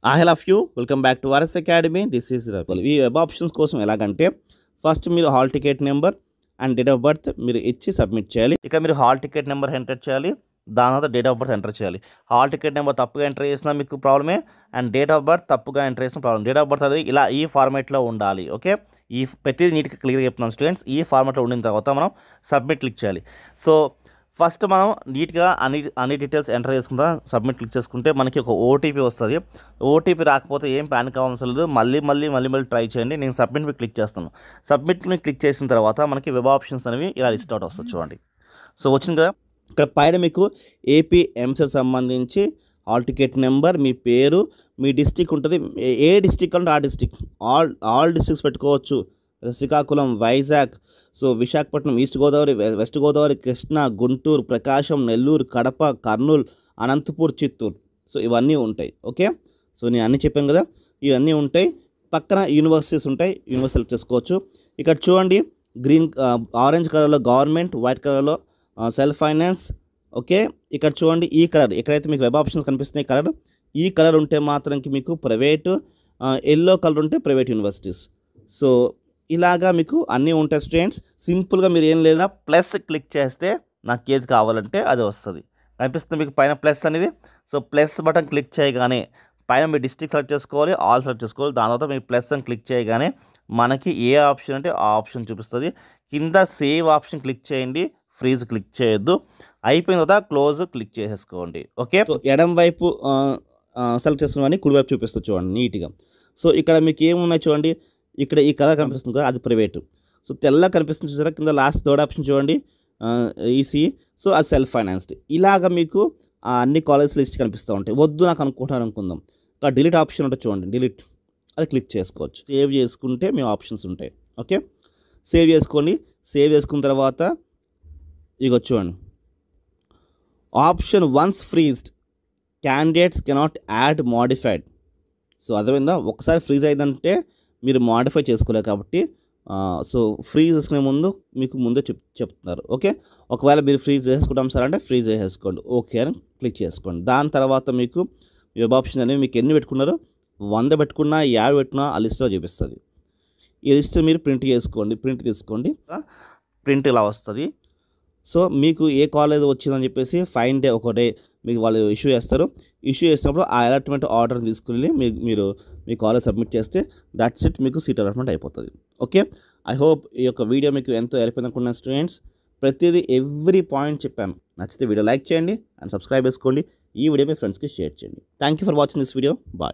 I all of you welcome back to RS academy this is Rakul ఈ web options కోసం ఎలాగంటే first మీరు hall ticket number and date of birth మీరు ఇచ్చి submit చేయాలి ఇక మీరు హాల్ టికెట్ నెంబర్ ఎంటర్ చేయాలి దాని తర్వాత డేట్ ఆఫ్ బర్త్ ఎంటర్ చేయాలి హాల్ టికెట్ నెంబర్ తప్పుగా ఎంటర్ చేసినా మీకు ప్రాబ్లమే అండ్ డేట్ ఆఫ్ బర్త్ తప్పుగా ఎంటర్ చేసిన ప్రాబ్లం డేట్ ఆఫ్ బర్త్ అది ఇలా ఈ ఫార్మేట్లో ఉండాలి ఓకే ఈ ప్రతిదీ నీట్గా క్లియర్గా చెప్తున్నాం స్టూడెంట్స్ ఈ ఫార్మాట్లో ఉండిన తర్వాత మనం సబ్మిట్ క్లిక్ చేయాలి సో ఫస్ట్ మనం నీట్గా అన్ని అన్ని డీటెయిల్స్ ఎంటర్ చేసుకుందాం సబ్మిట్ క్లిక్ చేసుకుంటే మనకి ఒక ఓటీపీ వస్తుంది ఓటీపీ రాకపోతే ఏం ప్యానిక్ అవ్వడం లేదు మళ్ళీ మళ్ళీ మళ్ళీ మళ్ళీ ట్రై చేయండి నేను సబ్మిట్ మీద క్లిక్ చేస్తాను సబ్మిట్ మీద క్లిక్ చేసిన తర్వాత మనకి వెబ్ ఆప్షన్స్ అనేవి ఇలా లిస్ట్ అవుట్ వస్తుంది చూడండి సో వచ్చింది కదా ఇక్కడ పైన మీకు ఏపీ ఎంసెట్ సంబంధించి హాల్ టికెట్ నెంబర్ మీ పేరు మీ డిస్టిక్ ఉంటుంది ఏ- ఏ డిస్టిక్ అంటే ఆ డిస్టిక్ ఆల్ ఆల్ డిస్టిక్స్ పెట్టుకోవచ్చు శ్రీకాకుళం వైజాగ్ సో విశాఖపట్నం ఈస్ట్ గోదావరి వె- వెస్ట్ గోదావరి కృష్ణా గుంటూరు ప్రకాశం నెల్లూరు కడప కర్నూలు అనంతపూర్ చిత్తూరు సో ఇవన్నీ ఉంటాయి ఓకే సో నేను అన్నీ చెప్పాను కదా ఇవన్నీ ఉంటాయి పక్కన యూనివర్సిటీస్ ఉంటాయి యూనివర్సిటీ సెలెక్ట్ చేసుకోవచ్చు ఇక్కడ చూడండి గ్రీన్ ఆరెంజ్ కలర్లో గవర్నమెంట్ వైట్ కలర్లో సెల్ఫ్ ఫైనాన్స్ ఓకే ఇక్కడ చూడండి ఈ కలర్ ఎక్కడైతే మీకు వెబ్ ఆప్షన్స్ కనిపిస్తున్నాయి కలర్ ఈ కలర్ ఉంటే మాత్రంకి మీకు ప్రైవేటు ఎల్లో కలర్ ఉంటే ప్రైవేట్ యూనివర్సిటీస్ సో ఇలాగా మీకు అన్నీ ఉంటాయి స్టూడెంట్స్ సింపుల్గా మీరు ఏం లేదా ప్లస్ క్లిక్ చేస్తే నాకు ఏది కావాలంటే అది వస్తుంది కనిపిస్తుంది మీకు పైన ప్లస్ అనేది సో ప్లస్ బటన్ క్లిక్ చేయగానే పైన మీ డిస్ట్రిక్ట్ సెలెక్ట్ చేసుకోవాలి ఆల్ సెలెక్ట్ చేసుకోవాలి దాని తర్వాత మీరు ప్లస్ అని క్లిక్ చేయగానే మనకి ఏ ఆప్షన్ అంటే ఆ ఆప్షన్ చూపిస్తుంది కింద సేవ్ ఆప్షన్ క్లిక్ చేయండి ఫ్రీజ్ క్లిక్ చేయొద్దు అయిపోయిన తర్వాత క్లోజ్ క్లిక్ చేసేసుకోండి ఓకే సో ఎడం వైపు సెలెక్ట్ చేసుకుని కుడివైపు చూపిస్తుంది చూడండి నీట్గా సో ఇక్కడ మీకు ఏమున్నాయి చూడండి ఇక్కడ ఈ కలర్ కనిపిస్తుంది కదా అది ప్రైవేట్ సో తెల్ల కనిపిస్తుంది చూసారా కింద లాస్ట్ థర్డ్ ఆప్షన్ చూడండి ఈసీ సో అది సెల్ఫ్ ఫైనాన్స్డ్ ఇలాగ మీకు ఆ అన్ని కాలేజ్ లిస్ట్ కనిపిస్తూ ఉంటాయి వద్దు నాకు అనుకుంటాను అనుకుందాం ఇక్కడ డిలీట్ ఆప్షన్ ఉంటుంది చూడండి డిలీట్ అది క్లిక్ చేసుకోవచ్చు సేవ్ చేసుకుంటే మీ ఆప్షన్స్ ఉంటాయి ఓకే సేవ్ చేసుకోండి సేవ్ చేసుకున్న తర్వాత ఇక చూడండి option once freezed candidates cannot add modified so అర్థమైందా ఒకసారి ఫ్రీజ్ అయిందంటే మీరు మాడిఫై చేసుకోలేదు కాబట్టి సో ఫ్రీజ్ చేసుకునే ముందు మీకు ముందే చెప్ చెప్తున్నారు ఓకే ఒకవేళ మీరు ఫ్రీజ్ చేసుకుంటాం సార్ అంటే ఫ్రీజ్ చేసేసుకోండి ఓకే అని క్లిక్ చేసుకోండి దాని తర్వాత మీకు వెబ్ ఆప్షన్ అనేవి మీకు ఎన్ని పెట్టుకున్నారో వంద పెట్టుకున్నా యాభై పెట్టినా ఆ లిస్ట్లో చూపిస్తుంది ఈ లిస్ట్ మీరు ప్రింట్ చేసుకోండి ప్రింట్ తీసుకోండి ప్రింట్ ఇలా వస్తుంది సో మీకు ఏ కాలేజ్ వచ్చిందని చెప్పేసి ఫైన్ డే ఒక డే మీకు వాళ్ళు ఇష్యూ చేస్తారు ఇష్యూ చేసినప్పుడు ఆ అలాట్మెంట్ ఆర్డర్ తీసుకుని మీ మీరు మీ కాలేజ్ సబ్మిట్ చేస్తే దట్స్ ఇట్ మీకు సీట్ అలాట్మెంట్ అయిపోతుంది ఓకే ఐ హోప్ ఈ యొక్క వీడియో మీకు ఎంతో హెల్ప్ అనుకున్న స్టూడెంట్స్ ప్రతిదీ ఎవ్రీ పాయింట్ చెప్పాను నచ్చితే వీడియో లైక్ చేయండి అండ్ సబ్స్క్రైబ్ చేసుకోండి ఈ వీడియో మీ ఫ్రెండ్స్కి షేర్ చేయండి thank you for watching this video bye